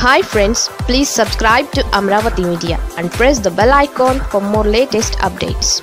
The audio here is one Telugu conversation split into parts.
hi friends please subscribe to Amaravati media and press the bell icon for more latest updates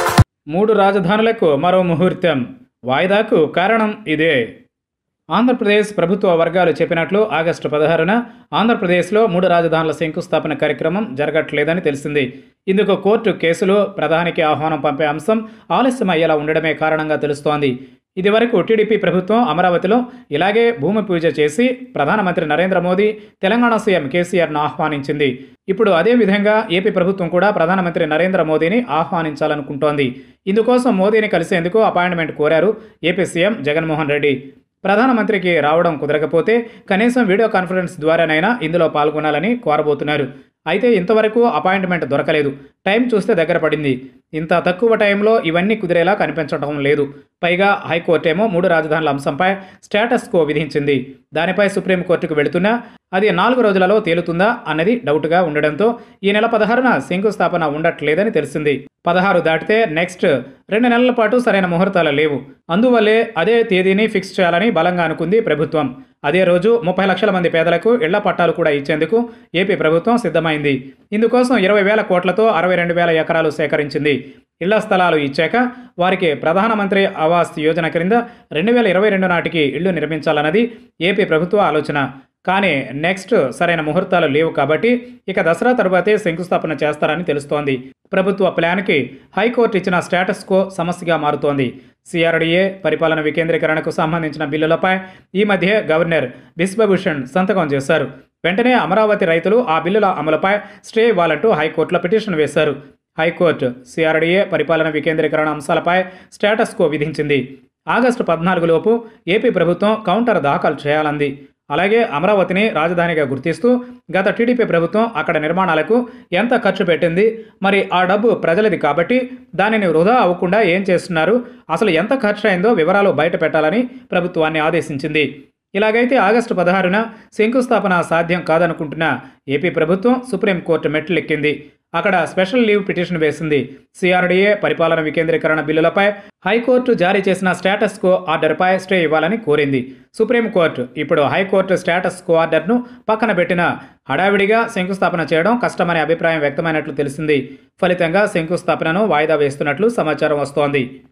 మూడు రాజధానులకు మరో ముహూర్తం వాయిదాకు కారణం ఇదే ఆంధ్రప్రదేశ్ ప్రభుత్వ వర్గాలు చెప్పినట్లు ఆగస్టు పదహారున ఆంధ్రప్రదేశ్లో మూడు రాజధానుల శంకుస్థాపన కార్యక్రమం జరగట్లేదని తెలిసింది ఇందుకు కోర్టు కేసులో ప్రధానికి ఆహ్వానం పంపే అంశం ఆలస్యం అయ్యేలా ఉండడమే కారణంగా తెలుస్తోంది ఇదివరకు టీడీపీ ప్రభుత్వం అమరావతిలో ఇలాగే భూమి పూజ చేసి ప్రధానమంత్రి నరేంద్ర మోదీ తెలంగాణ సీఎం కేసీఆర్ను ఆహ్వానించింది ఇప్పుడు అదే విధంగా ఏపీ ప్రభుత్వం కూడా ప్రధానమంత్రి నరేంద్ర మోదీని ఆహ్వానించాలనుకుంటోంది ఇందుకోసం మోదీని కలిసేందుకు అపాయింట్మెంట్ కోరారు ఏపీ సీఎం జగన్మోహన్ రెడ్డి ప్రధానమంత్రికి రావడం కుదరకపోతే కనీసం వీడియో కాన్ఫరెన్స్ ద్వారానైనా ఇందులో పాల్గొనాలని కోరబోతున్నారు అయితే ఇంతవరకు అపాయింట్మెంట్ దొరకలేదు టైం చూస్తే దగ్గర పడింది ఇంత తక్కువ టైంలో ఇవన్నీ కుదిరేలా కనిపించడం లేదు పైగా హైకోర్టు ఏమో మూడు రాజధానుల అంశంపై స్టేటస్ కో విధించింది దానిపై సుప్రీంకోర్టుకు వెళుతున్నా అది నాలుగు రోజులలో తేలుతుందా అన్నది డౌట్గా ఉండడంతో ఈ నెల పదహారున శంకుస్థాపన ఉండట్లేదని తెలిసింది పదహారు దాటితే నెక్స్ట్ రెండు నెలల పాటు సరైన ముహూర్తాలు లేవు అందువల్లే అదే తేదీని ఫిక్స్ చేయాలని బలంగా అనుకుంది ప్రభుత్వం అదే రోజు ముప్పై లక్షల మంది పేదలకు ఇళ్ల పట్టాలు కూడా ఇచ్చేందుకు ఏపీ ప్రభుత్వం సిద్ధమైంది ఇందుకోసం ఇరవై వేల కోట్లతో అరవై రెండు వేల ఎకరాలు సేకరించింది ఇళ్ల స్థలాలు ఇచ్చాక వారికి ప్రధానమంత్రి ఆవాస్ యోజన క్రింద రెండు వేల ఇరవై రెండు నాటికి ఇళ్లు నిర్మించాలన్నది ఏపీ ప్రభుత్వ ఆలోచన కానీ నెక్స్ట్ సరైన ముహూర్తాలు లేవు కాబట్టి ఇక దసరా తరువాతే శంకుస్థాపన చేస్తారని తెలుస్తోంది ప్రభుత్వ ప్లాన్కి హైకోర్టు ఇచ్చిన స్టేటస్ కో సమస్యగా మారుతోంది సిఆర్డీఏ పరిపాలన వికేంద్రీకరణకు సంబంధించిన బిల్లులపై ఈ మధ్య గవర్నర్ బిశ్వభూషణ్ సంతకం చేశారు వెంటనే అమరావతి రైతులు ఆ బిల్లుల అమలుపై స్టే ఇవ్వాలంటూ హైకోర్టులో పిటిషన్ వేశారు హైకోర్టు సిఆర్డీఏ పరిపాలన వికేంద్రీకరణ అంశాలపై స్టేటస్ కో విధించింది ఆగస్టు పద్నాలుగులోపు ఏపీ ప్రభుత్వం కౌంటర్ దాఖలు చేయాలంది అలాగే అమరావతిని రాజధానిగా గుర్తిస్తూ గత టీడీపీ ప్రభుత్వం అక్కడ నిర్మాణాలకు ఎంత ఖర్చు పెట్టింది మరి ఆ డబ్బు ప్రజలది కాబట్టి దానిని వృధా అవ్వకుండా ఏం చేస్తున్నారు అసలు ఎంత ఖర్చు అయిందో వివరాలు బయట పెట్టాలని ప్రభుత్వాన్ని ఆదేశించింది ఇలాగైతే ఆగస్టు పదహారున శంకుస్థాపన సాధ్యం కాదనుకుంటున్న ఏపీ ప్రభుత్వం సుప్రీంకోర్టు మెట్లెక్కింది అక్కడ స్పెషల్ లీవ్ పిటిషన్ వేసింది సిఆర్డీఏ పరిపాలన వికేంద్రీకరణ బిల్లులపై హైకోర్టు జారీ చేసిన స్టేటస్ కో ఆర్డర్పై స్టే ఇవ్వాలని కోరింది సుప్రీంకోర్టు ఇప్పుడు హైకోర్టు స్టేటస్ కో ఆర్డర్ను పక్కన పెట్టిన హడావిడిగా శంకుస్థాపన చేయడం కష్టమనే అభిప్రాయం వ్యక్తమైనట్లు తెలిసింది ఫలితంగా శంకుస్థాపనను వాయిదా వేస్తున్నట్లు సమాచారం వస్తోంది